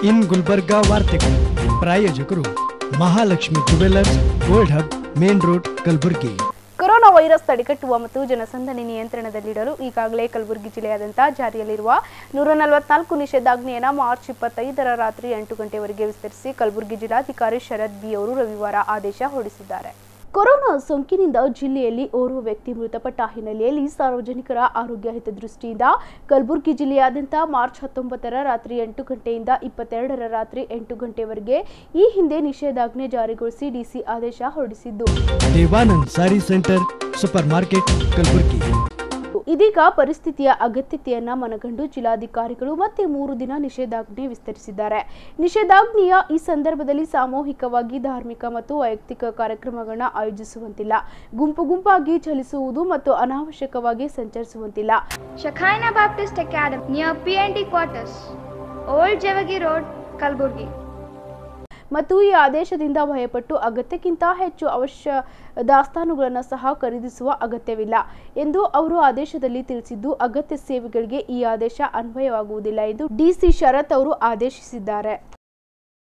ಇನ್ ಗುಲ್ಬರ್ಗಾ ವಾರ್ತೆಗಳು ಪ್ರಾಯೋಜಕರು Mahalakshmi jewellers gold hub main road Kalaburagi corona virus ತಡೆಗಟ್ಟುವ ಮತ್ತು ಜನಸಂದಣಿ ನಿಯಂತ್ರಣದಲ್ಲಿಡಲು ಈಗಾಗಲೇ ಕಲಬುರಗಿ ಜಿಲ್ಲೆಯಾದ್ಯಂತ ಜಾರಿಯಲ್ಲಿರುವ ನೂರ ನಲವತ್ನಾಲ್ಕು ನಿಷೇಧಾಜ್ಞೆಯನ್ನು ಮಾರ್ಚ್ ಇಪ್ಪತ್ತೈದರ ರಾತ್ರಿ ಎಂಟು ಗಂಟೆವರೆಗೆ ವಿಸ್ತರಿಸಿ ಕಲಬುರಗಿ ಜಿಲ್ಲಾಧಿಕಾರಿ ಶರದ್ ಬಿ ಅವರು ರವಿವಾರ ಆದೇಶ ಹೊರಡಿಸಿದ್ದಾರೆ ಕೊರೋನಾ ಸೋಂಕಿನಿಂದ ಜಿಲ್ಲೆಯಲ್ಲಿ ಓರ್ವ ವ್ಯಕ್ತಿ ಮೃತಪಟ್ಟ ಹಿನ್ನೆಲೆಯಲ್ಲಿ ಸಾರ್ವಜನಿಕರ ಆರೋಗ್ಯ ಹಿತದೃಷ್ಟಿಯಿಂದ ಕಲಬುರಗಿ ಜಿಲ್ಲೆಯಾದ್ಯಂತ ಮಾರ್ಚ್ ಹತ್ತೊಂಬತ್ತರ ರಾತ್ರಿ ಎಂಟು ಗಂಟೆಯಿಂದ ಇಪ್ಪತ್ತೆರಡರ ರಾತ್ರಿ ಎಂಟು ಗಂಟೆವರೆಗೆ ಈ ಹಿಂದೆ ನಿಷೇಧಾಜ್ಞೆ ಜಾರಿಗೊಳಿಸಿ ಡಿಸಿ ಆದೇಶ ಹೊರಡಿಸಿದ್ದು Devanand sari centre super market Kalaburagi ಇದೀಗ ಪರಿಸ್ಥಿತಿಯ ಅಗತ್ಯತೆಯನ್ನ ಮನಗಂಡು ಜಿಲ್ಲಾಧಿಕಾರಿಗಳು ಮತ್ತೆ ಮೂರು ದಿನ ನಿಷೇಧಾಜ್ಞೆ ವಿಸ್ತರಿಸಿದ್ದಾರೆ ನಿಷೇಧಾಜ್ಞೆಯ ಈ ಸಂದರ್ಭದಲ್ಲಿ ಸಾಮೂಹಿಕವಾಗಿ ಧಾರ್ಮಿಕ ಮತ್ತು ವೈಯಕ್ತಿಕ ಕಾರ್ಯಕ್ರಮಗಳನ್ನ ಆಯೋಜಿಸುವಂತಿಲ್ಲ ಗುಂಪು ಗುಂಪಾಗಿ ಚಲಿಸುವುದು ಮತ್ತು ಅನಾವಶ್ಯಕವಾಗಿ ಸಂಚರಿಸುವಂತಿಲ್ಲ Shekinah Baptist Academy near PND quarters, Old Javagi Road, Kalburgi. ಮತ್ತು ಈ ಆದೇಶದಿಂದ ಭಯಪಟ್ಟು ಅಗತ್ಯಕ್ಕಿಂತ ಹೆಚ್ಚು ಅವಶ್ಯ ದಾಸ್ತಾನುಗಳನ್ನು ಸಹ ಖರೀದಿಸುವ ಅಗತ್ಯವಿಲ್ಲ ಎಂದು ಅವರು ಆದೇಶದಲ್ಲಿ ತಿಳಿಸಿದ್ದು ಅಗತ್ಯ ಸೇವೆಗಳಿಗೆ ಈ ಆದೇಶ ಅನ್ವಯವಾಗುವುದಿಲ್ಲ ಎಂದು ಡಿಸಿ ಶರತ್ ಅವರು ಆದೇಶಿಸಿದ್ದಾರೆ